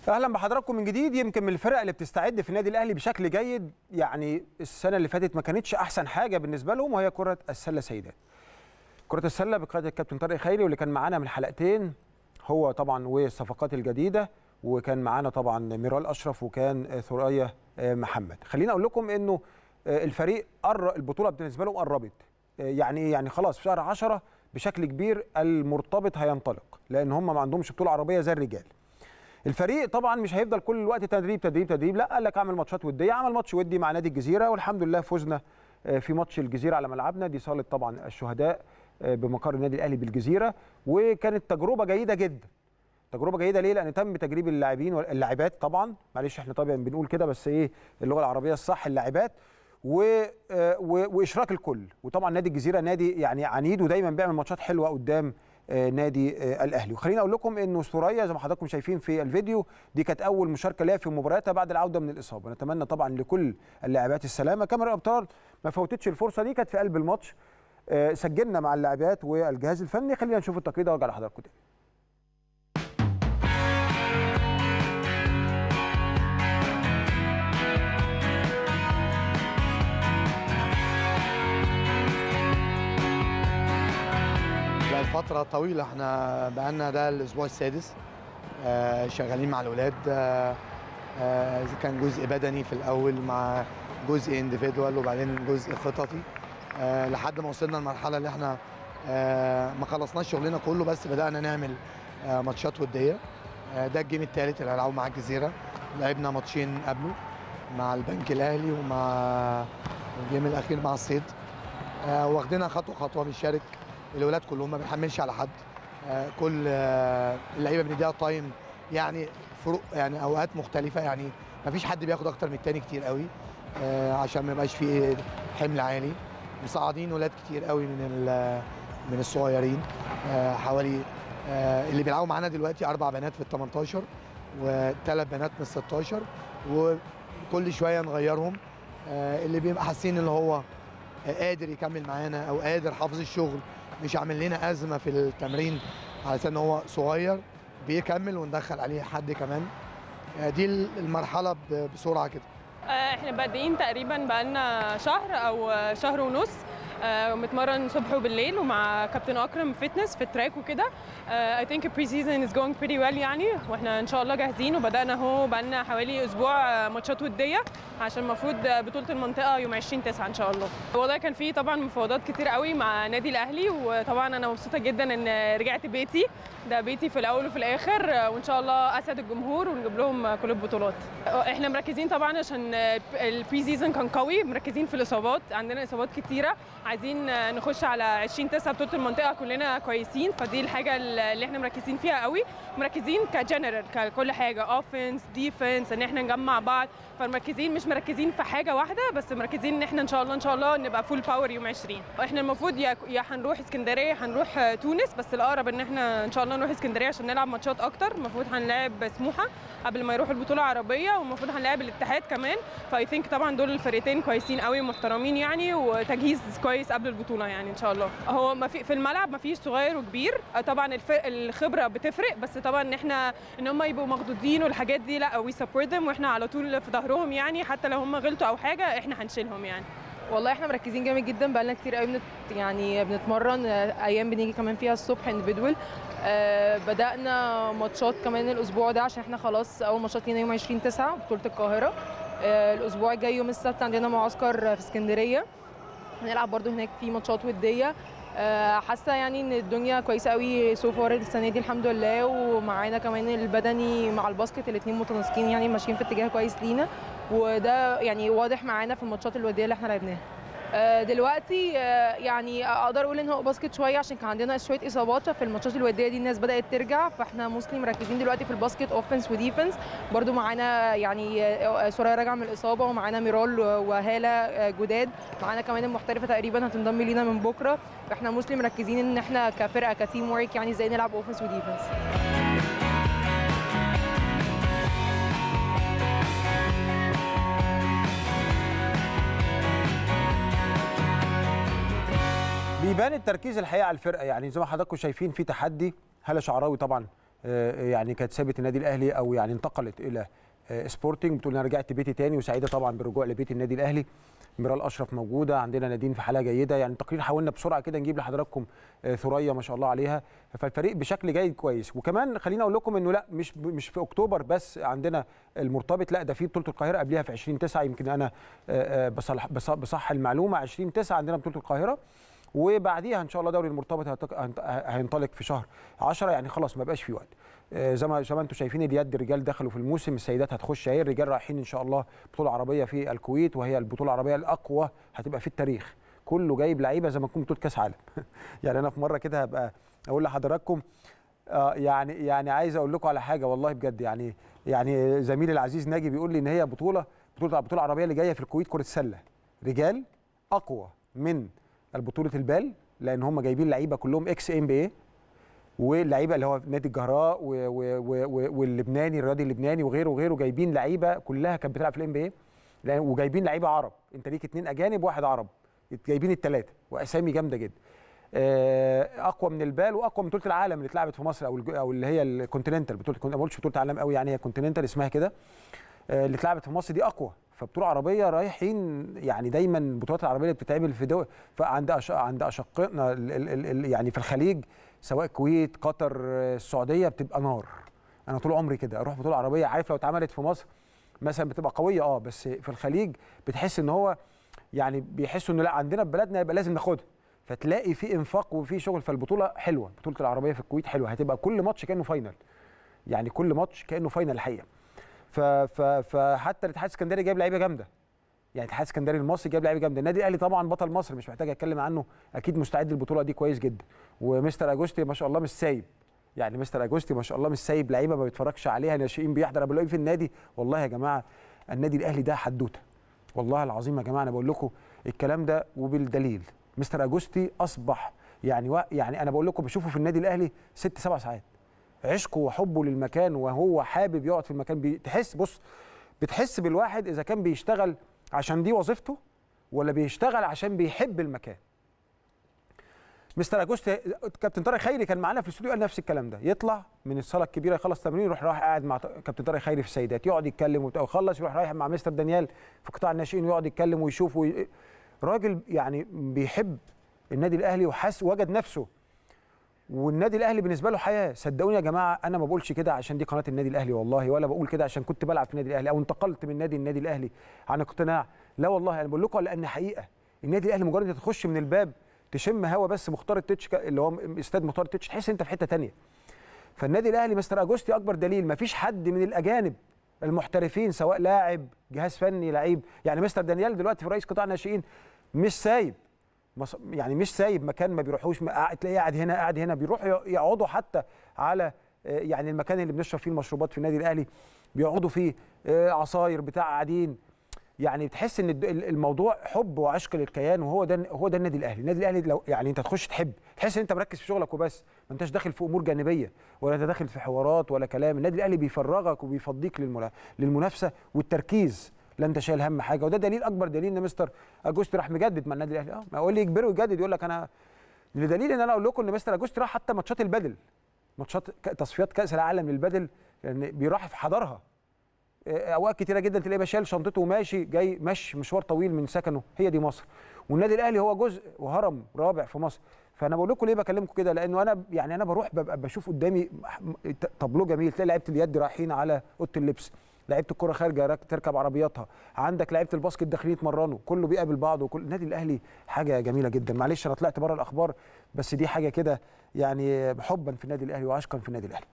اهلا بحضراتكم من جديد يمكن من الفرق اللي بتستعد في النادي الاهلي بشكل جيد يعني السنه اللي فاتت ما كانتش احسن حاجه بالنسبه لهم وهي كره السله سيدات كره السله بقياده الكابتن طارق خيري واللي كان معانا من حلقتين هو طبعا والصفقات الجديده وكان معانا طبعا ميرال اشرف وكان ثريا محمد خليني اقول لكم انه الفريق قر البطوله بالنسبه لهم قربت يعني ايه يعني خلاص في شهر 10 بشكل كبير المرتبط هينطلق لان هم ما عندهمش بطوله عربيه زي الرجال الفريق طبعا مش هيفضل كل الوقت تدريب تدريب تدريب لا قال لك اعمل ماتشات وديه عمل ماتش ودي مع نادي الجزيره والحمد لله فزنا في ماتش الجزيره على ملعبنا دي صاله طبعا الشهداء بمقر النادي الاهلي بالجزيره وكانت تجربه جيده جدا تجربه جيده ليه لان تم تجريب اللاعبين واللاعبات طبعا معلش احنا طبعا بنقول كده بس ايه اللغه العربيه الصح اللاعبات و... و... واشراك الكل وطبعا نادي الجزيره نادي يعني عنيد ودايما بيعمل ماتشات حلوه قدام نادي الاهلي وخليني اقول لكم انه ثريا زي ما حضراتكم شايفين في الفيديو دي كانت اول مشاركه ليها في مباراتها بعد العوده من الاصابه نتمنى طبعا لكل اللاعبات السلامه كاميرا الابطال ما فوتتش الفرصه دي كانت في قلب الماتش سجلنا مع اللاعبات والجهاز الفني خلينا نشوف التقرير ده وارجع لحضراتكم تاني فترة طويلة احنا بقالنا ده الأسبوع السادس آه شغالين مع الأولاد آه آه كان جزء بدني في الأول مع جزء انديفيدوال وبعدين جزء خططي آه لحد ما وصلنا للمرحلة اللي احنا آه ما خلصناش شغلنا كله بس بدأنا نعمل آه ماتشات ودية آه ده الجيم الثالث اللي هنلعبه مع الجزيرة لعبنا ماتشين قبله مع البنك الأهلي ومع الجيم الأخير مع الصيد آه واخدينها خطوة خطوة بنشارك الولاد كلهم ما بنحملش على حد آه كل آه اللعيبه بنديها تايم يعني فروق يعني اوقات مختلفه يعني ما فيش حد بياخد اكتر من التاني كتير قوي آه عشان ما يبقاش في حمل عالي مصعدين ولاد كتير قوي من من الصغيرين حوالي اللي بيلعبوا معانا دلوقتي اربع بنات في ال 18 وثلاث بنات من ال 16 وكل شويه نغيرهم اللي بيبقى حاسين ان هو قادر يكمل معانا او قادر حافظ الشغل مش عامل لنا ازمه في التمرين على ان هو صغير بيكمل وندخل عليه حد كمان دي المرحله بسرعه كده احنا بادئين تقريبا بقالنا شهر او شهر ونص متمرن صبح وبالليل ومع كابتن اكرم فتنس في التراك وكده اي ثينك بري سيزون از جوينج بريتي ويل يعني واحنا ان شاء الله جاهزين وبدانا اهو بقالنا حوالي اسبوع ماتشات وديه عشان المفروض بطوله المنطقه يوم 20 9 ان شاء الله والله كان في طبعا مفاوضات كتير قوي مع نادي الاهلي وطبعا انا مبسوطه جدا ان رجعت بيتي ده بيتي في الاول وفي الاخر وان شاء الله اسعد الجمهور ونجيب لهم كل البطولات احنا مركزين طبعا عشان البري سيزون كان قوي مركزين في الاصابات عندنا اصابات كتيره عايزين نخش على 20 9 بطوله المنطقه كلنا كويسين فدي الحاجه اللي احنا مركزين فيها قوي مركزين كجنرال ككل حاجه اوفنس ديفنس ان احنا نجمع بعض فمركزين مش مركزين في حاجه واحده بس مركزين ان احنا ان شاء الله ان شاء الله نبقى فول باور يوم 20 احنا المفروض يا هنروح اسكندريه هنروح تونس بس الاقرب ان احنا ان شاء الله نروح اسكندريه عشان نلعب ماتشات اكتر المفروض هنلاعب سموحه قبل ما يروحوا البطوله العربيه والمفروض هنلاعب الاتحاد كمان فاي ثينك طبعا دول الفريقين كويسين قوي ومحترمين يعني وتجهيز كويس قبل البطوله يعني ان شاء الله هو ما في في الملعب ما فيش صغير وكبير طبعا الخبره بتفرق بس طبعا ان احنا ان هم يبقوا مخضوضين والحاجات دي لا وي سبورت ذم واحنا على طول في ظهرهم يعني حتى لو هم غلطوا او حاجه احنا هنشيلهم يعني والله احنا مركزين جامد جدا بقالنا كتير قوي بنت يعني بنتمرن ايام بنيجي كمان فيها الصبح اندفيدوال آه بدانا ماتشات كمان الاسبوع ده عشان احنا خلاص اول ماتشات لينا يوم 20 9 بطوله القاهره آه الاسبوع الجاي يوم السبت عندنا معسكر في اسكندريه هنلعب برده هناك في ماتشات وديه آه حاسه يعني ان الدنيا كويسه قوي سو فار السنه دي الحمد لله ومعانا كمان البدني مع الباسكت الاثنين متناسقين يعني ماشيين في اتجاه كويس لينا وده يعني واضح معانا في الماتشات الوديه اللي احنا لعبناها دلوقتي يعني اقدر اقول ان هو باسكت شويه عشان كان عندنا شويه اصابات في الماتشات الوديه دي الناس بدات ترجع فاحنا موسلي مركزين دلوقتي في الباسكت اوفنس وديفنس برده معانا يعني سوريا راجعه من الاصابه ومعانا ميرال وهاله جداد معانا كمان المحترفه تقريبا هتنضم لينا من بكره فاحنا موسلي مركزين ان احنا كفرقه كتيم ورك يعني ازاي نلعب اوفنس وديفنس بيبان التركيز الحقيقه على الفرقه يعني زي ما حضراتكم شايفين في تحدي هلا شعراوي طبعا آه، يعني كانت سابت النادي الاهلي او يعني انتقلت الى آه، سبورتنج بتقول انا رجعت بيتي تاني وسعيده طبعا بالرجوع لبيت النادي الاهلي ميرال اشرف موجوده عندنا نادين في حاله جيده يعني التقرير حاولنا بسرعه كده نجيب لحضراتكم آه، ثريا ما شاء الله عليها فالفريق بشكل جيد كويس وكمان خليني اقول لكم انه لا مش مش في اكتوبر بس عندنا المرتبط لا ده في بطوله القاهره قبلها في 20 9 يمكن انا آه، آه، بصلح بص- بصح المعلومه 20 9 عندنا بطوله القاهره وبعديها ان شاء الله دوري المرتبط هيتق- هينط- هينطلق في شهر 10 يعني خلاص ما بقاش في وقت آه، زي ما زي ما انتم شايفين اليد الرجال دخلوا في الموسم السيدات هتخش اهي الرجال رايحين ان شاء الله بطوله عربيه في الكويت وهي البطوله العربيه الاقوى هتبقى في التاريخ كله جايب لعيبه زي ما تكون بطوله كاس عالم يعني انا في مره كده هبقى اقول لحضراتكم آه يعني يعني عايز اقول لكم على حاجه والله بجد يعني يعني زميلي العزيز ناجي بيقول لي ان هي بطوله بطوله البطوله العربيه اللي جايه في الكويت كره سله رجال اقوى من البطوله البال لان هم جايبين لعيبه كلهم اكس ام بي اي واللعيبه اللي هو نادي الجهراء و- و- و- و- واللبناني الرياضي اللبناني وغيره وغيره جايبين لعيبه كلها كانت بتلعب في الام بي اي وجايبين لعيبه عرب انت ليك اتنين اجانب واحد عرب جايبين الثلاثه واسامي جامده جدا آه، اقوى من البال واقوى من بطوله العالم اللي اتلعبت في مصر او الج- او اللي هي الكونتيننتال بطوله ما بقولش بطوله عالم قوي يعني هي كونتيننتال اسمها كده آه، اللي اتلعبت في مصر دي اقوى فبطوله عربيه رايحين يعني دايما البطولات العربيه اللي بتتعمل في دول فعند أش... عند اشقائنا ال... ال... ال... ال- يعني في الخليج سواء الكويت قطر آه، السعوديه بتبقى نار انا طول عمري كده اروح بطوله عربيه عارف لو اتعملت في مصر مثلا بتبقى قويه اه بس في الخليج بتحس ان هو يعني بيحسوا انه لا عندنا في بلدنا يبقى لازم ناخدها فتلاقي في انفاق وفي شغل فالبطوله حلوه بطوله العربيه في الكويت حلوه هتبقى كل ماتش كانه فاينل يعني كل ماتش كانه فاينل الحقيقه ف ف فحتى الاتحاد السكندري جايب لعيبه جامده يعني الاتحاد السكندري المصري جايب لعيبه جامده النادي الاهلي طبعا بطل مصر مش محتاج اتكلم عنه اكيد مستعد للبطوله دي كويس جدا ومستر اجوستي ما شاء الله مش سايب يعني مستر اجوستي ما شاء الله مش سايب لعيبه ما بيتفرجش عليها ناشئين بيحضر انا بلاقيه في النادي والله يا جماعه النادي الاهلي ده حدوته والله العظيم يا جماعه انا بقول لكم الكلام ده وبالدليل مستر اجوستي اصبح يعني و... يعني انا بقول لكم بشوفه في النادي الاهلي ست سبع ساعات عشقه وحبه للمكان وهو حابب يقعد في المكان بي... تحس بص بتحس بالواحد اذا كان بيشتغل عشان دي وظيفته ولا بيشتغل عشان بيحب المكان مستر اجوستي كابتن طارق خيري كان معانا في الاستوديو قال نفس الكلام ده يطلع من الصاله الكبيره يخلص تمرين يروح رايح قاعد مع كابتن طارق خيري في السيدات يقعد يتكلم وبتاع ويخلص يروح رايح مع مستر دانيال في قطاع الناشئين ويقعد يتكلم ويشوف وي... راجل يعني بيحب النادي الاهلي وحس وجد نفسه والنادي الاهلي بالنسبه له حياه صدقوني يا جماعه انا ما بقولش كده عشان دي قناه النادي الاهلي والله ولا بقول كده عشان كنت بلعب في النادي الاهلي او انتقلت من نادي النادي الاهلي عن اقتناع لا والله انا بقول لكم لان حقيقه النادي الاهلي مجرد انت تخش من الباب تشم هوا بس مختار التتش ك- اللي هو استاد مختار التتش تحس انت في حته تانية فالنادي الاهلي مستر اجوستي اكبر دليل ما فيش حد من الاجانب المحترفين سواء لاعب جهاز فني لعيب يعني مستر دانيال دلوقتي في رئيس قطاع الناشئين مش سايب مص- يعني مش سايب مكان ما بيروحوش ما قاعد- تلاقيه قاعد هنا قاعد هنا بيروحوا يق- يقعدوا حتى على آه، يعني المكان اللي بنشرب فيه المشروبات في النادي الاهلي بيقعدوا فيه آه، عصاير بتاع قاعدين يعني تحس ان الد- ال- الموضوع حب وعشق للكيان وهو ده هو ده النادي الاهلي النادي الاهلي لو يعني انت تخش تحب تحس ان انت مركز في شغلك وبس ما انتش داخل في امور جانبيه ولا انت داخل في حوارات ولا كلام النادي الاهلي بيفرغك وبيفضيك للمنا- للمنافسه والتركيز لا انت شايل هم حاجه وده دليل اكبر دليل ان مستر اجوستي راح مجدد مع النادي الاهلي اه ما اقول لي يجبره يجدد يقول لك انا لدليل ان انا اقول لكم ان مستر اجوستي راح حتى ماتشات البدل ماتشات ك- تصفيات كاس العالم للبدل لان بيروح في حضرها اوقات كتيره جدا تلاقيه بقى شايل شنطته وماشي جاي مشي مشوار طويل من سكنه هي دي مصر والنادي الاهلي هو جزء وهرم رابع في مصر فانا بقول لكم ليه بكلمكم كده لانه انا يعني انا بروح ببقى بشوف قدامي ت- طابلو جميل تلاقي لعيبه اليد رايحين على اوضه اللبس لعيبه الكره خارجه راك- تركب عربياتها عندك لعيبه الباسكت داخلين يتمرنوا كله بيقابل بعضه وكل النادي الاهلي حاجه جميله جدا معلش انا طلعت بره الاخبار بس دي حاجه كده يعني حبا في النادي الاهلي وعشقا في النادي الاهلي